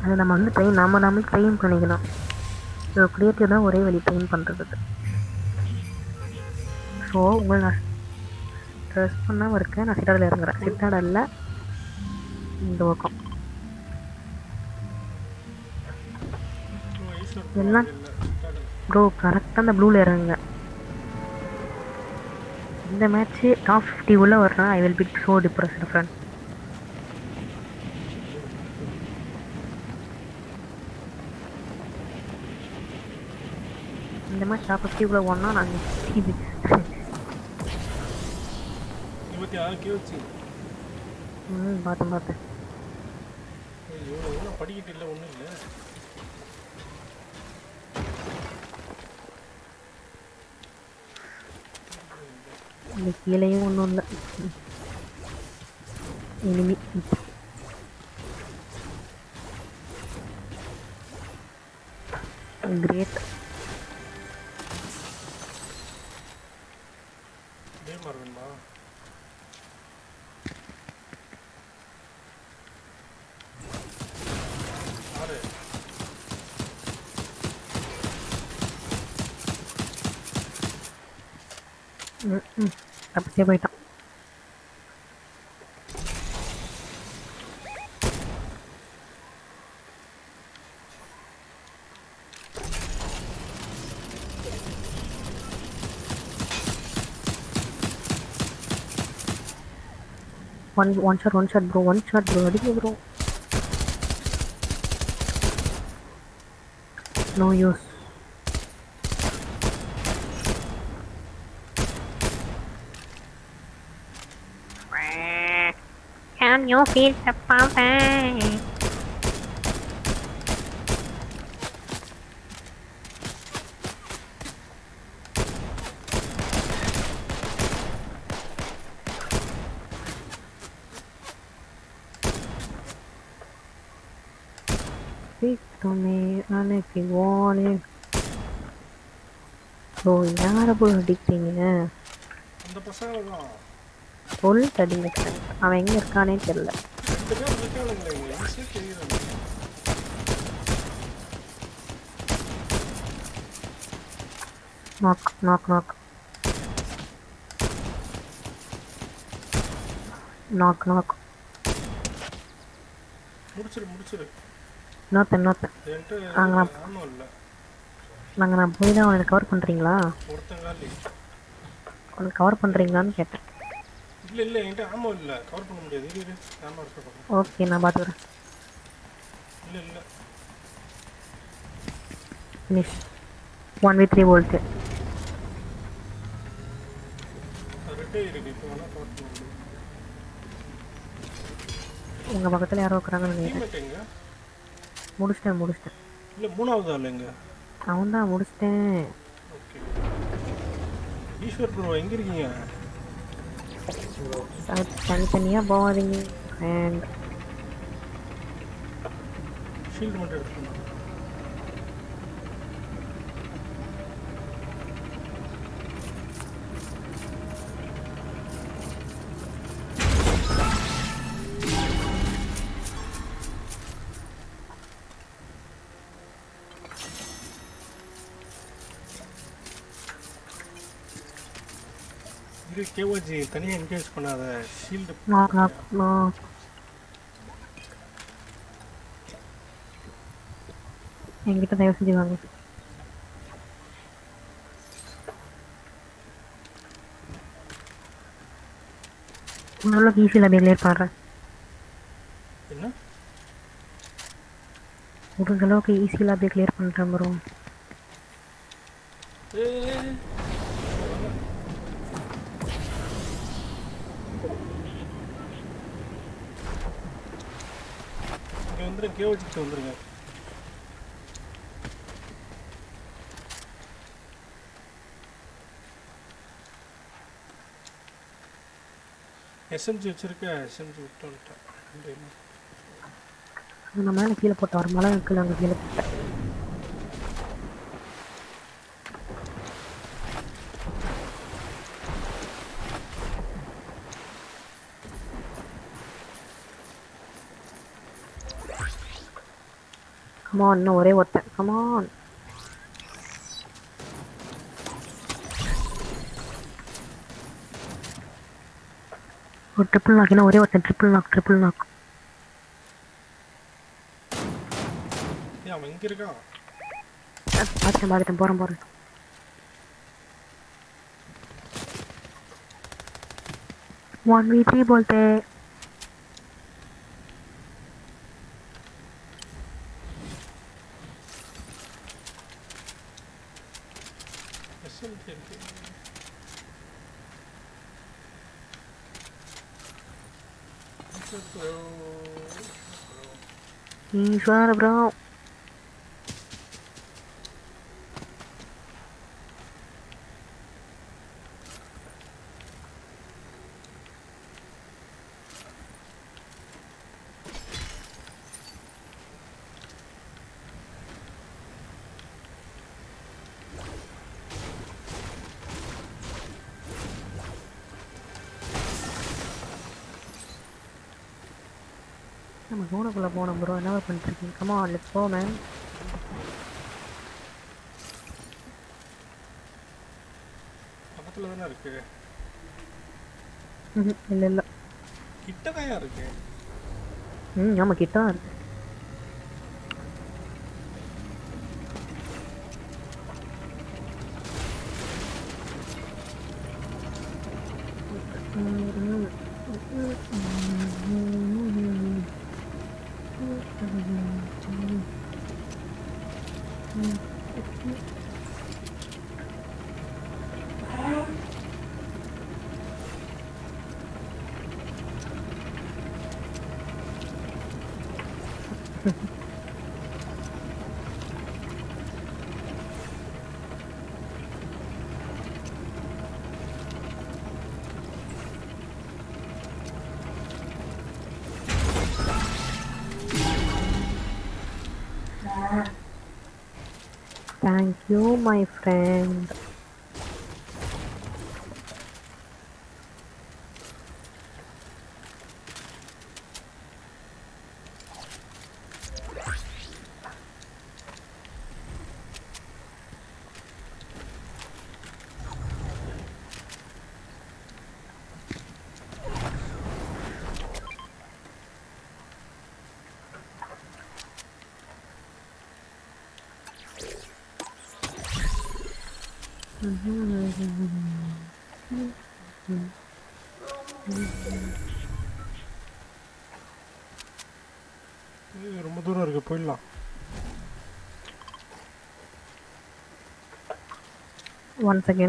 அதை நம்ம வந்து ட்ரெயின் நம்ம நாமளே ட்ரெயின் பண்ணிக்கணும் ஸோ க்ரியேட்டிவ் தான் ஒரே வழி ட்ரெயின் பண்ணுறதுக்கு ஸோ உங்களை நான் ட்ரெஸ் பண்ணாமல் இருக்கேன் நான் சிட்டாடில் இறங்குறேன் சிட்டாடலில் இந்த பக்கம் எல்லாம் ப்ரோ கரெக்டாக அந்த ப்ளூவில் இறங்குங்க இந்த மேட்ச்சு டாப் ஃபிஃப்டி உள்ளே வர்றேன் I will be so depressed friend இந்த மேட்ச் டாப் ஃபிஃப்டி உள்ள ஒன்றா நாங்கள் இது இருபத்தி ஆறு கேவச்சு ம் பார்த்தேன் பார்த்தேன் ஐயோ ஒன்றும் படிக்கிட்டு இல்லை ஒன்றும் இல்லை இந்த கீழேயும் ஒன்றும் இல்லை இனிமே கிரேட் இதே மாதிரி வேணுமா ஆறு ம் ம் அப்படியே போயிட்டான் one one shot one shot bro one shot bro அடிக்க bro no use Can you feel the pumping? Speak to me and if you want it. So யாரை போய் அடிக்கிறீங்க அந்த பசங்க தான் சொல்லிட்டு அடிங்க friend. அவன் எங்கே இருக்கானே தெரியல ரெண்டு பேர் இருக்கானுங்களே இங்கே ஈஸியாக தெரியுது knock knock knock knock knock முடிச்சிரு முடிச்சிரு இன்னொருத்தன் இன்னொருத்தன் என்கிட்ட ஆமா. ஆமாம் இல்லை நாங்கள் நான் போய் தான் அவனை கவர் பண்ணுறீங்களா ஒருத்தங்காலி அவனுக்கு கவர் பண்ணுறீங்களான்னு கேட்டேன் இல்லை இல்லை என்கிட்ட ஆமாம் இல்லை கவர் பண்ண முடியாது இரு இரு ஆமாம் இருக்க பார்க்கலாம் ஓகே நான் பார்த்துக்கிறேன் இல்லை இல்லை finish one v three volt அது ரெட்டே இருக்கு இப்போ வேணால் கவர் பண்ண முடியும் உங்கள் பக்கத்தில் யாரோ இருக்கிறாங்கன்னு நினைக்கிறேன் டீமேட் எங்க முடிச்சிட்டேன் முடிச்சிட்டேன் இல்லை மூணாவது ஆள் எங்க அவன் தான் முடிச்சிட்டேன் ஓகே ஈஸ்வர் ப்ரோ எங்கே இருக்கீங்க அது தனித்தனியாக போகாதீங்க அண்ட் ஷீல்டு மட்டும் எடுத்துக்கணும் இது கேஓஜி தனியாக என்கரேஜ் பண்ணாத ஷீல்டு நாக் நாக் நாக் என்கிட்ட தயவு செஞ்சு வாங்க ஓரளவுக்கு ஈஸியில் அப்படியே கிளியர் பண்ணுறேன் என்ன முடிஞ்ச அளவுக்கு ஈஸியில் அப்படியே கிளியர் பண்ணுறேன் ப்ரோ ஏய். இங்க வந்துருங்க கேஓஜிக்கு வந்துருங்க எஸ்எம்ஜி வச்சிருக்க எஸ்எம்ஜி விட்டு வந்துட்டேன் ரெண்டு நான் மேலே கீழே போட்டு வர மலை கீழே அங்கே கீழே போட்டேன் கமான் இன்னும் ஒரே ஒருத்தன் கமான் ஒரு ட்ரிபிள் நாக் இன்னும் ஒரே ஒருத்தன் ட்ரிபிள் நாக் ட்ரிபிள் நாக் ஏய் அவன் இங்க இருக்கான் பார்த்துட்டேன் பார்த்துட்டேன் போகிறேன் போகிறேன் वन वी थ्री बोलते हैं எஸ்எல்டி இருக்கு Bro. ईश्वर ब्रो நம்ம ஜோனுக்குள்ளே போனோம் ப்ரோ என்ன பண்ணிட்டுருக்கீங்க கமா லெட்ஸ் போ மேன் பக்கத்துல தானே இருக்கு இல்லை இல்லை கிட்டதான் இருக்கு ம் ஆமாம் கிட்ட தான் இருக்கு Thank you, my friend. ஏய், ரொம்ப தூரம் இருக்கு போயிடலாம் Once again.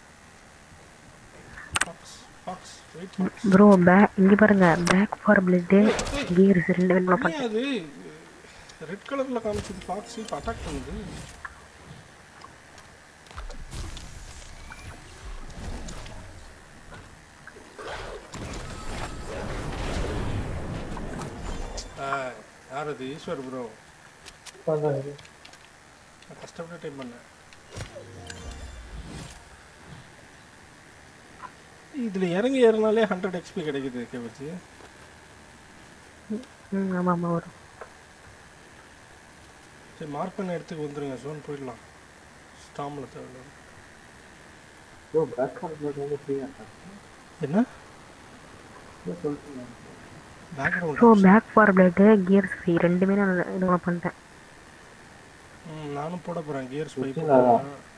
Fox fox wait fox bro back இங்கே பாருங்க பேக் ஃபார் பிளட்டு கியர்ஸ் ரெண்டு வேணுமா ஏன் அது ரெட் கலர்ல காமிச்சது ஃபாக்ஸ் இப்போ அட்டாக் பண்ணுது ஆ, யார் அது ஈஸ்வர் ப்ரோ நான் கஷ்டப்பட்டு டைப் பண்ணேன் இதுல இறங்கி ஏறினாலே ஹண்ட்ரட் எக்ஸ்பி கிடைக்குது கேவச்சு ம் ஆமாம் ஆமாம் வரும் சரி மார்க் பண்ண இடத்துக்கு வந்துருங்க ஜோன் போயிடலாம் ஸ்டாமில் தேவை ப்ரோ பேக் கார்டு வந்து ஃப்ரீயா என்ன சொல்லுங்க so background pack for blood gears free ரெண்டுமே நான் இது பண்ணிட்டேன் ம் நானும் போட போகிறேன் கியர்ஸ் பைப் Fifteen ஆ?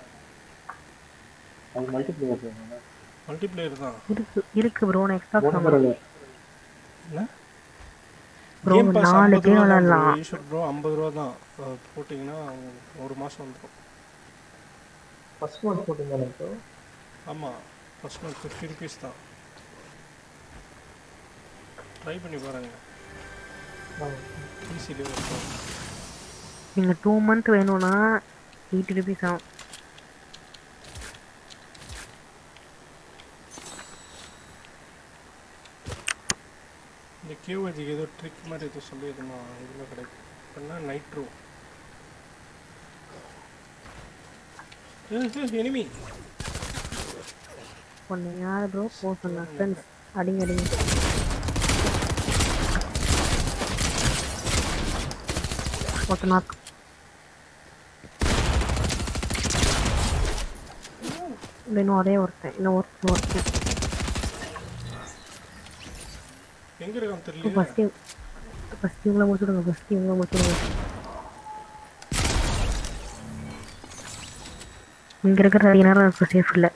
அது மல்டிப்ளேயர் வேணும்ல மல்டிப்ளேயர் தான் இருக்கு இருக்கு ப்ரோ நான் எக்ஸ்ட்ரா மூணு சொன்னேன் பேர் என்ன Bro, Game Pass நாலு 50 பேர் ரூபா தான் விளையாடலாம். bro. ஈஸ்வர் ப்ரோ ஐம்பது ரூபா தான் அஹ் போட்டிங்கன்னா ஒரு மாதம் வந்துடும் ஃபர்ஸ்ட் மந்த் போட்டிருந்தானே ப்ரோ ஆமாம் ஃபர்ஸ்ட் மந்த் ஃபிஃப்டி ருபீஸ் தான் ட்ரை பண்ணி பாருங்கள் ஈஸிலி இருக்கும் நீங்கள் டூ மந்த் வேணும்னா எயிட்டி ருபீஸ் ஆகும் இந்த கேவஜிக்கு ஏதோ ட்ரிக் மாதிரி ஏதோ சொல்லி எதுனா இதில் கிடைக்கும் அப்படின்னா நைட்ரோ எனிமி ஒன்று யார் ப்ரோ போ சொன்னேன் ஃப்ரெண்ட்ஸ் அடிங்க அடிங்க ஒருத்த நாக் இந்த இன்னும் அதே ஒருத்தன் இன்னும் ஒருத்தன் ஒருத்தன் எங்க இருக்கான்னு தெரியல ஃபர்ஸ்ட் ஃபர்ஸ்ட் இவங்கள முடிச்சுடுங்க ஃபர்ஸ்ட் இவங்கள முடிச்சுடுங்க இங்க இருக்கிற அதிக நேரம் எனக்கு சேஃப் இல்லை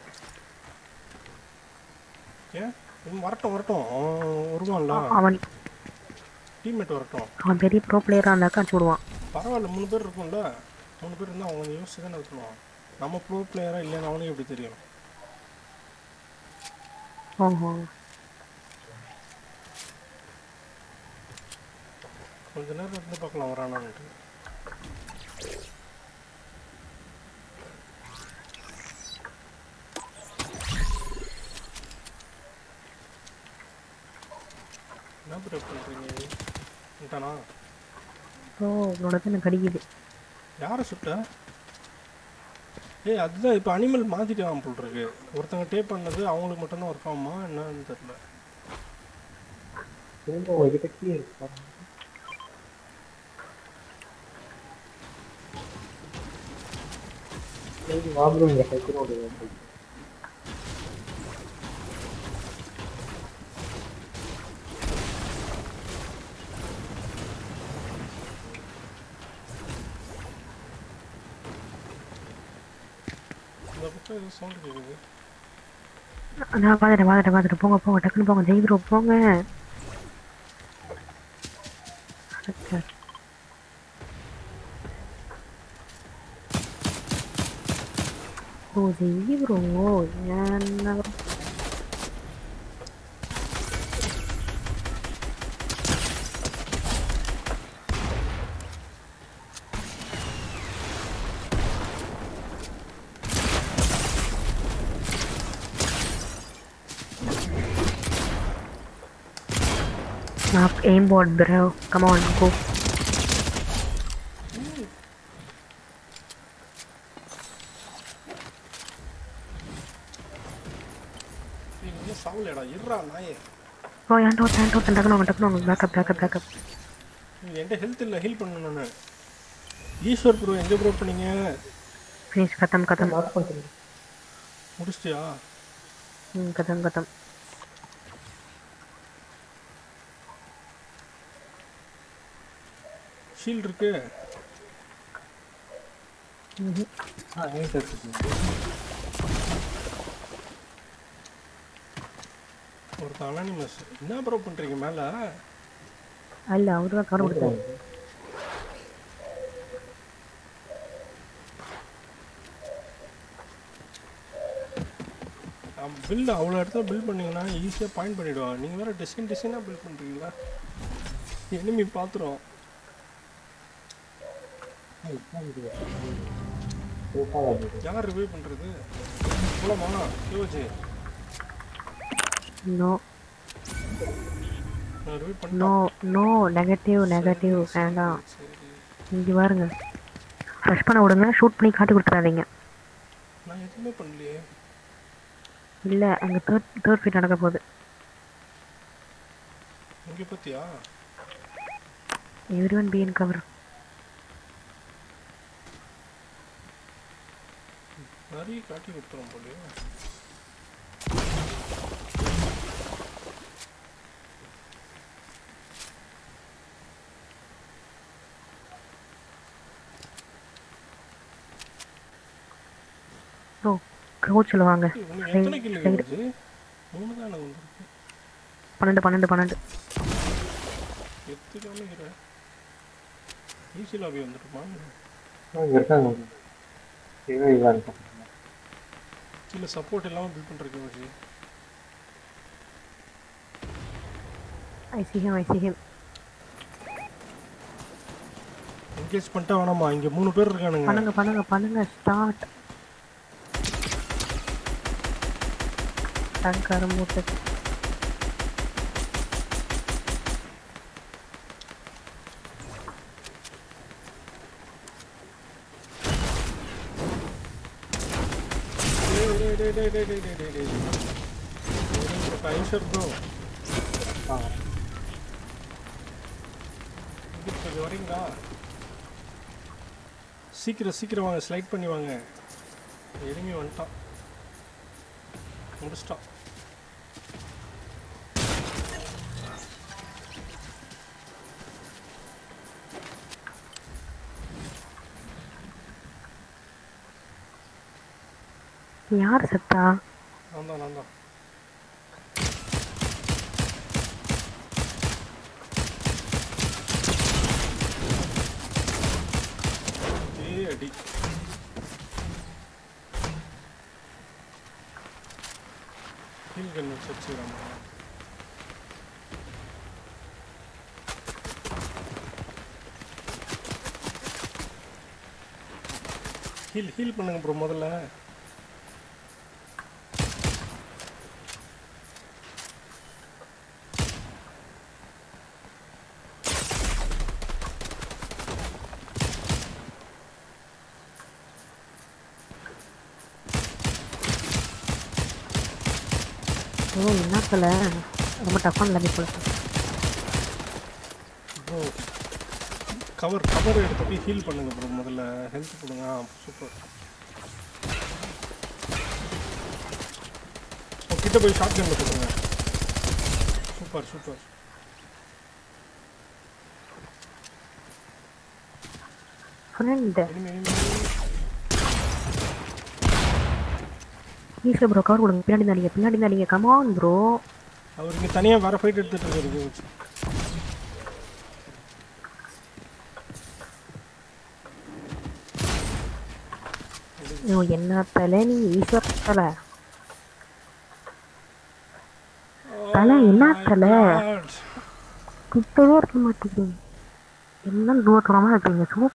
ஏன் இவன் வரட்டும் வரட்டும் அவன் வருவான்ல அவன் டீம்மேட் வரட்டும் அவன் பெரிய ப்ரோ பிளேயராக இருந்தாக்கா அடிச்சு விடுவான் பரவாயில்ல மூணு பேர் இருக்கும்ல மூணு பேர் இருந்தால் அவங்க யோசிச்சு தானே இருக்கணும் நம்ம ப்ரோ பிளேயரா இல்லைன்னு அவனுக்கு எப்படி தெரியும் ஓஹோ கொஞ்ச நேரம் இருந்து பார்க்கலாம் வரானான்ட்டு என்ன ப்ரோ பண்ணுறீங்க விட்டானா ஸோ உன்னோட எனக்கு அடிக்குது யாரை சுட்ட ஏய் அதுதான் இப்போ அனிமல் மாற்றிட்டான் போல் இருக்கு ஒருத்தங்க டேப் பண்ணது அவங்களுக்கு மட்டும்தான் ஒர்க் ஆகுமா என்னன்னு தெரியல திரும்ப உங்ககிட்ட கீ இருக்கு சரி வாங்க இங்க சைக்கிளோட வந்து இந்த பக்கம் ஏதோ சவுண்ட் கேட்குது நான் பார்த்துட்டேன் பார்த்துட்டேன் பார்த்துட்டு போங்க போங்க டக்குன்னு போங்க ஜெய் ப்ரோ போங்க அச்சா. ஓ ஜெய் ப்ரோ என்ன bro? Not aimbot, bro. Come on, go. நீ இன்னும் சாவலையடா இருறா நாயே ஓ ஏன்டா ஒருத்தன் ஏன்டா ஒருத்தன் டக்குனு வாங்க டக்குனு வாங்க பேக்கப் பேக்கப் பேக்கப் நீ என்கிட்ட ஹெல்த் இல்லை ஹீல் பண்ணணும் நான் ஈஸ்வர் ப்ரோ எங்கே ப்ரோ பண்ணீங்க ஃபினிஷ் கதம் கதம் மார்க் பண்ணுறேன் முடிச்சிட்டியா ம் கதம் கதம் ஷீல்ட் இருக்கு ம்ஹும். ஆ ஏன் சார் ஒருத்தன் அனானிமஸ் என்ன ப்ரோ பண்ணுறீங்க மேலே இல்ல அவரு தான் கவர் கொடுத்தாரு பில் அவ்வளோ இடத்துல பில் பண்ணீங்கன்னா ஈஸியாக பாயிண்ட் பண்ணிவிடுவாங்க நீங்கள் வேறு டிசைன் டிசைனாக பில் பண்ணுறீங்களா எனிமி பார்த்துரும் யார் ரிவ்யூ பண்ணுறது போலாமா யோசி நோ நான் ரிவ்யூ நோ பண்ணேன் நோ நெகட்டிவ் நெகட்டிவ் வேண்டாம் சரி இங்க பாருங்க ஃப்ரெஷ் பண்ண விடுங்க ஷூட் பண்ணி காட்டி கொடுத்துறாதீங்க நான் எதுவுமே பண்ணலையே இல்ல அங்க தேர்ட் தேர்ட் ஃபீட் நடக்க போகுது இங்கே பார்த்தியா everyone be in cover நிறைய காட்டி கொடுத்துரும் போலயே ஓ கோச்சில் வாங்க உனக்கு எத்தனை கிலோ வருது மூணு தான் எனக்கு வந்திருக்கு பன்னெண்டு பன்னெண்டு பன்னெண்டு எத்துக்காம ஈஸி லாபி வந்துருமா இங்கே இருக்காங்க இவன் இவன் இருக்கான் கீழே சப்போர்ட் இல்லாமல் பில்ட் பண்ணுறதுக்கு வச்சு I see him I see him engage பண்ணிட்டா வேணாமா இங்கே மூணு பேர் இருக்கானுங்க பண்ணுங்க பண்ணுங்க பண்ணுங்க ஸ்டார்ட் டங்கார மூட்டை டேய், டேய், டேய், டேய், டேய், டேய், டேய், டேய், டேய். ஒரு நிமிஷம், ஐஷர் bro. ஆ இதுக்கு கொஞ்சம் வரீங்களா சீக்கிரம் சீக்கிரம் வாங்க ஸ்லைட் பண்ணி வாங்க எனிமி வந்துட்டான் முடிச்சிட்டான் யார் செத்தா நான் தான் நான் தான் ஏய் அடி ஹீல் கன் வச்சு வச்சுக்கிறாங்க ஹீல் ஹீல் பண்ணுங்க ப்ரோ முதல்ல ஓ என்ன சொல்ல ரொம்ப டஃப்பான லெவல் போல ப்ரோ கவர் கவர் எடுத்து போய் ஹீல் பண்ணுங்க ப்ரோ முதல்ல ஹெல்த் கொடுங்க ஆ சூப்பர் கிட்ட போய் ஷார்ட் கன்ல கொடுங்க சூப்பர் சூப்பர் ஃப்ரெண்ட் இனிமே இனிமே ஈஸியாக ப்ரோ கவர் கொடுங்க பின்னாடி தான் நீங்கள் பின்னாடி தான் நீங்கள் கமான் ப்ரோ அவர் இங்கே தனியாக வேற ஃபைட் எடுத்துட்டு இருக்காரு வச்சு ஐயோ என்ன தலை நீ ஈஸ்வர் தலை தலை என்ன தலை கிட்டவே இருக்க மாட்டேங்குது எல்லாம் தூரத்துறமா இருக்கீங்க சூப்பர்